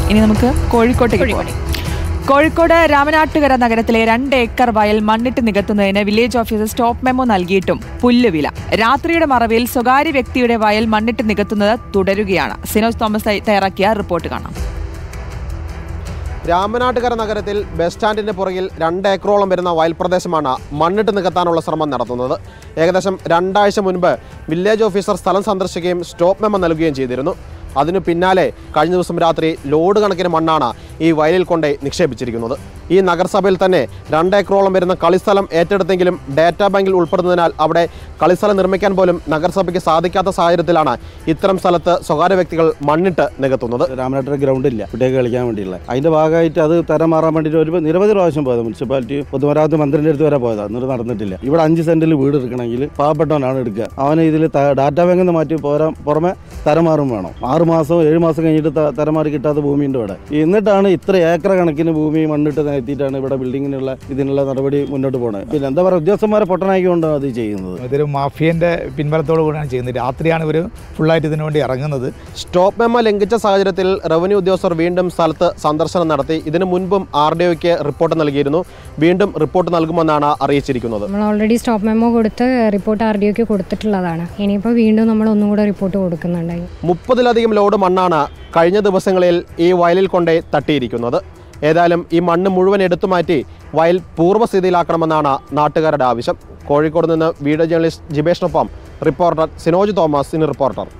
ഇനി നമുക്ക് കോഴിക്കോട്ടേക്ക് പോകാം കോഴിക്കോട് രാമനാട്ടുകര നഗരത്തിലെ രണ്ട് ഏക്കർ വയൽ മണ്ണിട്ട് നികത്തുന്നതിന് വില്ലേജ് ഓഫീസർ സ്റ്റോപ്പ് മെമ്മോ നൽകിയിട്ടും പുല്ലുവില രാത്രിയുടെ മറവിൽ സ്വകാര്യ വ്യക്തിയുടെ വയൽ മണ്ണിട്ട് നികത്തുന്നത് തുടരുകയാണ് സിനോജ് തോമസ് തയ്യ- തയ്യാറാക്കിയ റിപ്പോർട്ട് കാണാം രാമനാട്ടുകര നഗരത്തിൽ ബസ് സ്റ്റാൻഡിന്റെ പുറകിൽ രണ്ട് ഏക്കറോളം വരുന്ന വയൽ പ്രദേശമാണ് മണ്ണിട്ട് നികത്താനുള്ള ശ്രമം നടത്തുന്നത് ഏകദേശം രണ്ടാഴ്ച മുൻപ് വില്ലേജ് ഓഫീസർ സ്ഥലം സന്ദർശിക്കുകയും സ്റ്റോപ്പ് മെമ്മോ നൽകുകയും ചെയ്തിരുന്നു അതിനു പിന്നാലെ കഴിഞ്ഞ ദിവസം രാത്രി ലോഡ് കണക്കിന് മണ്ണാണ് ഈ വയലിൽ കൊണ്ട് നിക്ഷേപിച്ചിരിക്കുന്നത് ഈ നഗരസഭയിൽ തന്നെ രണ്ടേക്കറോളം വരുന്ന കളിസ്ഥലം ഏറ്റെടുത്തെങ്കിലും ഡാറ്റാ ബാങ്കിൽ ഉൾപ്പെടുന്നതിനാൽ അവിടെ കളിസ്ഥലം നിർമ്മിക്കാൻ പോലും നഗരസഭയ്ക്ക് സാധിക്കാത്ത സാഹചര്യത്തിലാണ് ഇത്തരം സ്ഥലത്ത് സ്വകാര്യ വ്യക്തികൾ മണ്ണിട്ട് നികത്തുന്നത് രാമനാട്ടര ഗ്രൗണ്ട് ഇല്ല കുട്ടികൾക്ക് കളിക്കാൻ വേണ്ടിയുള്ള അതിന്റെ ഭാഗമായിട്ട് അത് തരം മാറാൻ വേണ്ടിയിട്ട് ഒരു നിരവധി പ്രാവശ്യം പോയത് മുനിസിപ്പാലിറ്റി പൊതുമരാമത്ത് മന്ത്രിന്റെ അടുത്ത് വരെ പോയതാണ് എന്നിട്ട് നടന്നിട്ടില്ല ഇവിടെ അഞ്ച് സെന്റിൽ വീട് എടുക്കണമെങ്കിൽ പാവപ്പെട്ടവനാണ് എടുക്കുക അവന് ഇതിൽ ഡാറ്റ ബാങ്കിൽ നിന്ന് മാറ്റി പോരാ പുറമെ തരമാറും വേണം ആറ് മാസം ഏഴ് മാസം കഴിഞ്ഞിട്ട് ത- തരമാറി കിട്ടാത്ത ഭൂമിയുണ്ട് ഇവിടെ എന്നിട്ടാണ് ഇത്ര ഏക്കർ കണക്കിന് ഭൂമി മണ്ണിട്ട് നികത്തിയിട്ടാണ് ഇവിടെ ബിൽഡിങ്ങിനുള്ള ഇതിനുള്ള നടപടി മുന്നോട്ട് പോകുന്നത് പിന്നെ എന്താ പറയുക ഉദ്യോഗസ്ഥന്മാരെ പൊട്ടനാക്കിക്കൊണ്ടാണ് അത് ചെയ്യുന്നത് ഇതൊരു മാഫിയൻ്റെ പിൻബലത്തോടു കൂടിയാണ് ചെയ്യുന്നത് രാത്രിയാണ് ഇവർ ഫുള്ളായിട്ട് ഇതിനു വേണ്ടി ഇറങ്ങുന്നത് സ്റ്റോപ്പ് മെമ്മോ ലംഘിച്ച സാഹചര്യത്തിൽ റവന്യൂ ഉദ്യോഗസ്ഥർ വീണ്ടും സ്ഥലത്ത് സന്ദർശനം നടത്തി ഇതിനു മുൻപും ആർ ഡി ഒക്ക് റിപ്പോർട്ട് നൽകിയിരുന്നു വീണ്ടും റിപ്പോർട്ട് നൽകുമെന്നാണ് അറിയിച്ചിരിക്കുന്നത് നമ്മൾ ഓൾറെഡി സ്റ്റോപ്പ് മെമ്മോ കൊടുത്ത് റിപ്പോർട്ട് ആർ ഡി ഒക്ക് കൊടുത്തിട്ടുള്ളതാണ് ഇനിയിപ്പോൾ വീണ്ടും നമ്മൾ ഒന്നും കൂടെ റിപ്പോർട്ട് കൊടുക്കുന്നുണ്ടായി മുപ്പതിലധികം ലോഡ് മണ്ണാണ് കഴിഞ്ഞ ദിവസങ്ങളിൽ ഈ വയലിൽ കൊണ്ടേ തട്ടിയിരിക്കുന്നത് ഏതായാലും ഈ മണ്ണ് മുഴുവൻ എടുത്തു മാറ്റി വയൽ പൂർവ്വസ്ഥിതിയിലാക്കണമെന്നാണ് നാട്ടുകാരുടെ ആവശ്യം കോഴിക്കോട് നിന്ന് വീഡിയോ ജേർണലിസ്റ്റ് ജിബേഷിനൊപ്പം റിപ്പോർട്ടർ സിനോജ് തോമസ് ഇനി റിപ്പോർട്ടർ